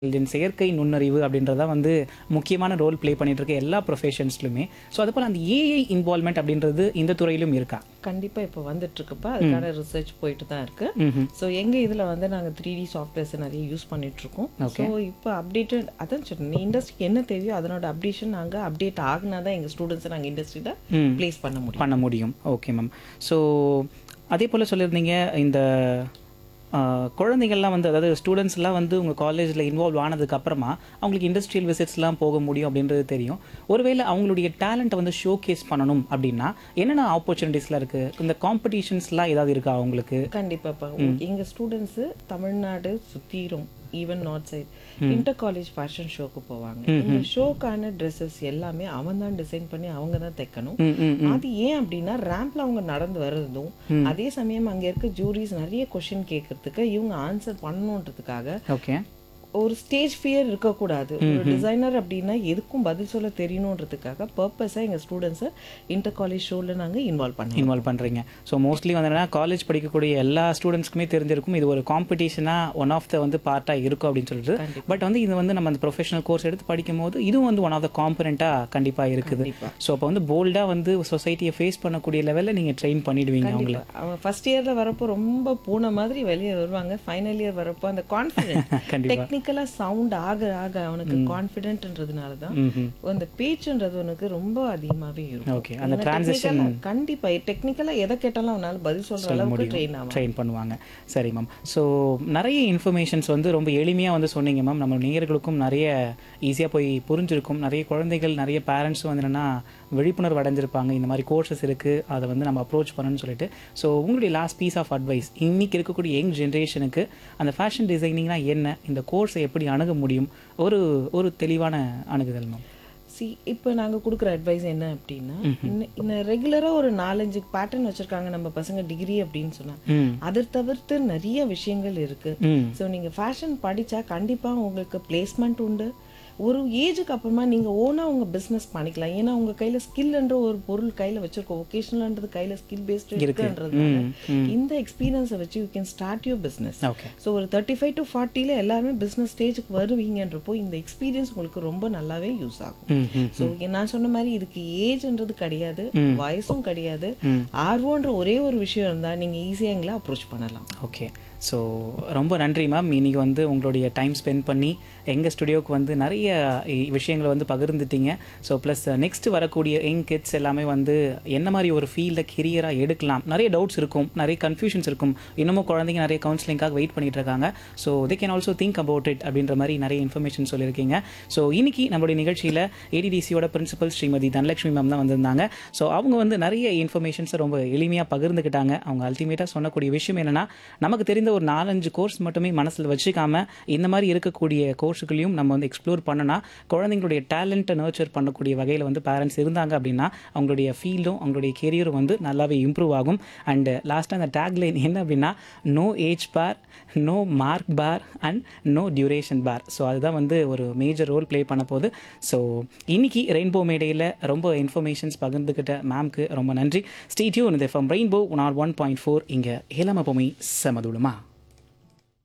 Intelligence செயற்கை நுண்ணறிவு அப்படின்றத வந்து முக்கியமான ரோல் ப்ளே பண்ணிட்டு இருக்க எல்லா ப்ரொஃபஷன்ஸ்லுமே ஸோ அது போல் அந்த ஏஐ இன்வால்மெண்ட் அப்படின்றது இந்த துறையிலும் இருக்கா கண்டிப்பா இப்போ வந்துட்டு இருக்குப்பா அதுக்கான ரிசர்ச் போயிட்டு தான் இருக்கு ம்ஹும். ஸோ எங்க இதுல வந்து நாங்க த்ரீ டி சாஃப்ட்வேர்ஸ் நிறைய யூஸ் பண்ணிட்டு இருக்கோம் ஸோ இப்போ அப்டேட்டட் அதான் சொன்னேன் இண்டஸ்ட்ரிக்கு என்ன தேவையோ அதனோட அப்டேஷன் நாங்க அப்டேட் ஆகுனா தான் எங்க ஸ்டூடெண்ட்ஸை நாங்க இண்டஸ்ட்ரியில ம். பிளேஸ் பண்ண முடியும் பண்ண முடியும் ஓகே மேம் ஸோ அதே போல் சொல்லியிருந்தீங்க இந்த ஆஹ், குழந்தைகள்லாம் வந்து அதாவது ஸ்டூடெண்ட்ஸ்லாம் வந்து உங்கள் காலேஜில் இன்வால்வ் ஆனதுக்கு அப்புறமா அவங்களுக்கு இண்டஸ்ட்ரியல் விசிட்ஸ்லாம் போக முடியும் அப்படின்றது தெரியும் ஒருவேளை அவங்களுடைய டேலண்ட்டை வந்து ஷோ கேஸ் பண்ணணும் அப்படின்னா என்னென்ன ஆப்பர்ச்சுனிட்டிஸ்லாம் இருக்குது இந்த காம்படிஷன்ஸ்லாம் ஏதாவது இருக்கா அவங்களுக்கு கண்டிப்பாப்பா எங்க ஸ்டூடெண்ட்ஸ் தமிழ்நாடு சுத்திரும் even north side inter college fashion ஷோக்கு போவாங்க இந்த ஷோக்கான ட்ரெஸ்ஸஸ் எல்லாமே அவன் தான் டிசைன் பண்ணி அவங்க தான் தைக்கணும் ம் ம் அது ஏன் அப்படின்னா ரேம்ப்ல அவங்க நடந்து வர்றதும் அதே சமயம் அங்க இருக்க ஜூரிஸ் நிறைய கொஸ்டின் கேட்கறதுக்கு இவங்க ஆன்சர் பண்ணணுன்றதுக்காக ஓகே ஒரு ஸ்டேஜ் ஃபியர் இருக்கக்கூடாது ஒரு டிசைனர் அப்படின்னா எதுக்கும் பதில் சொல்ல தெரியணுன்றதுக்காக பர்பஸாக எங்கள் ஸ்டூடெண்ட்ஸை இன்டர் காலேஜ் ஷோவில் நாங்கள் இன்வால்வ் பண்ணோம் இன்வால்வ் பண்ணுறீங்க ஸோ மோஸ்ட்லி வந்து என்னன்னா காலேஜ் படிக்கக்கூடிய எல்லா ஸ்டூடெண்ட்ஸ்க்குமே தெரிஞ்சிருக்கும் இது ஒரு காம்படிஷனாக ஒன் ஆஃப் த வந்து பார்ட்டாக இருக்கும் அப்படின்னு சொல்லிட்டு பட் வந்து இது வந்து நம்ம அந்த ப்ரொஃபஷனல் கோர்ஸ் எடுத்து படிக்கும் போது இதுவும் வந்து ஒன் ஆஃப் த காம்பனண்ட்டாக கண்டிப்பாக இருக்குது கண்டிப்பா. ஸோ அப்போ வந்து போல்டாக வந்து சொசைட்டியை ஃபேஸ் பண்ணக்கூடிய லெவலில் நீங்கள் ட்ரெயின் பண்ணிடுவீங்க அவங்கள அவன் ஃபர்ஸ்ட் இயர்ல வரப்போ ரொம்ப பூனை மாதிரி வெளியே வருவாங்க ஃபைனல் இயர் வரப்போ அந்த கான்ஃபிடென்ட் கண்டிப்பா. டெக்னிக்கலா சவுண்ட் ஆக ஆக அவனுக்கு கான்ஃபிடென்ட்ன்றதுனால தான் ம்ஹும். அந்த பேச்சுன்றது அவனுக்கு ரொம்ப அதிகமாவே இருக்கும் ஓகே அந்த ஏன்னா டிரான்சிஷன் technical-ஆ- கண்டிப்பா டெக்னிக்கலா எதை கேட்டாலும் அவனால பதில் சொல்ற அளவுக்கு ட்ரெயின் ஆகும் ட்ரெயின் பண்ணுவாங்க சரி மேம் ஸோ நிறைய இன்ஃபர்மேஷன்ஸ் வந்து ரொம்ப எளிமையாக வந்து சொன்னீங்க மேம் நம்ம நேயர்களுக்கும் நிறைய ஈஸியாக போய் புரிஞ்சிருக்கும் நிறைய குழந்தைகள் நிறைய பேரண்ட்ஸும் வந்து என்னென்னா விழிப்புணர்வு அடைஞ்சிருப்பாங்க இந்த மாதிரி கோர்சஸ் இருக்குது அதை வந்து நம்ம அப்ரோச் பண்ணணும்னு சொல்லிட்டு ஸோ உங்களுடைய லாஸ்ட் பீஸ் ஆஃப் அட்வைஸ் இன்னைக்கு இருக்கக்கூடிய யங் ஜென்ரேஷனுக்கு அந்த ஃபேஷன் டிசைனிங்னா என்ன இந்த கோர்ஸை எப்படி அணுக முடியும் ஒரு ஒரு தெளிவான அணுகுதல் மேம் சி இப்போ நாங்க கொடுக்குற அட்வைஸ் என்ன அப்படின்னா இன்னும் ரெகுலரா ஒரு நாலஞ்சு பேட்டர்ன் வச்சிருக்காங்க நம்ம பசங்க டிகிரி அப்படின்னு சொன்னா ம் அதை தவிர்த்து நிறைய விஷயங்கள் இருக்கு ம் ஸோ நீங்க ஃபேஷன் படிச்சா கண்டிப்பா உங்களுக்கு பிளேஸ்மெண்ட் உண்டு ஒரு ஏஜுக்கு அப்புறமா நீங்க ஓனா உங்க பிசினஸ் பண்ணிக்கலாம் ஏன்னா உங்க கையில ஸ்கில்ன்ற ஒரு பொருள் கையில வச்சிருக்கோம் ஒகேஷனல்ன்றது கையில ஸ்கில் பேஸ்டு இருக்குன்றதுனால இந்த எக்ஸ்பீரியன்ஸை வச்சு you can start your business okay so ஒரு தேர்ட்டி ஃபைவ் டு ஃபார்ட்டியில் எல்லாருமே பிஸ்னஸ் ஸ்டேஜுக்கு வருவீங்கன்றப்போ இந்த எக்ஸ்பீரியன்ஸ் உங்களுக்கு ரொம்ப நல்லாவே யூஸ் ஆகும் ம் ம் ஸோ நான் சொன்ன மாதிரி இதுக்கு ஏஜ்ன்றது கிடையாது வயசும் கிடையாது ஆர்வம்ன்ற ஒரே ஒரு விஷயம் இருந்தா நீங்க ஈஸியாக எங்களை அப்ரோச் பண்ணலாம் ஓகே ஸோ ரொம்ப நன்றி மேம் இன்னைக்கு வந்து உங்களுடைய டைம் ஸ்பெண்ட் பண்ணி எங்கள் ஸ்டுடியோவுக்கு வந்து நிறைய இ- விஷயங்களை வந்து பகிர்ந்துட்டீங்க ஸோ ப்ளஸ் நெக்ஸ்ட் வரக்கூடிய யங் கிட்ஸ் எல்லாமே வந்து என்ன மாதிரி ஒரு ஃபீல்டில் கெரியராக எடுக்கலாம் நிறைய டவுட்ஸ் இருக்கும் நிறைய கன்ஃபியூஷன்ஸ் இருக்கும் இன்னமும் குழந்தைங்க நிறைய கவுன்சிலிங்காக வெயிட் பண்ணிட்டு இருக்காங்க so they can also think about it அப்படின்ற மாதிரி நிறைய இன்ஃபர்மேஷன் சொல்லியிருக்கீங்க ஸோ இன்னைக்கு நம்மளுடைய நிகழ்ச்சியில் ஏடிடிசியோட பிரின்சிபல் ஸ்ரீமதி தனலட்சுமி மேம் தான் வந்திருந்தாங்க ஸோ அவங்க வந்து நிறைய இன்ஃபர்மேஷன்ஸை ரொம்ப எளிமையாக பகிர்ந்துக்கிட்டாங்க அவங்க அல்டிமேட்டாக சொன்னக்கூடிய விஷயம் என்னன்னா நமக்கு தெரிந்த ஒரு நாலஞ்சு கோர்ஸ் மட்டுமே மனசில் வச்சுக்காம இந்த மாதிரி இருக்கக்கூடிய கோர்ஸுகளையும் நம்ம வந்து எக்ஸ்ப்ளோர் பண்ணனா குழந்தைங்களுடைய டேலண்ட்டை நர்ச்சர் பண்ணக்கூடிய வகையில் வந்து பேரண்ட்ஸ் இருந்தாங்க அப்படின்னா அவங்களுடைய ஃபீல்டும் அவங்களுடைய கெரியரும் வந்து நல்லாவே இம்ப்ரூவ் ஆகும் அண்ட் லாஸ்ட்டாக அந்த டேக்லைன் என்ன அப்படின்னா no age bar no mark bar and no duration bar so அதுதான் வந்து ஒரு மேஜர் ரோல் ப்ளே பண்ண போகுது ஸோ இன்னைக்கு ரெயின்போ மேடையில் ரொம்ப இன்ஃபர்மேஷன்ஸ் பகிர்ந்துக்கிட்ட மேம்க்கு ரொம்ப நன்றி ஸ்டேட்யூ இந்த from Rainbow one o one point four இங்கே ஏழாம பொமை செமதுளுமா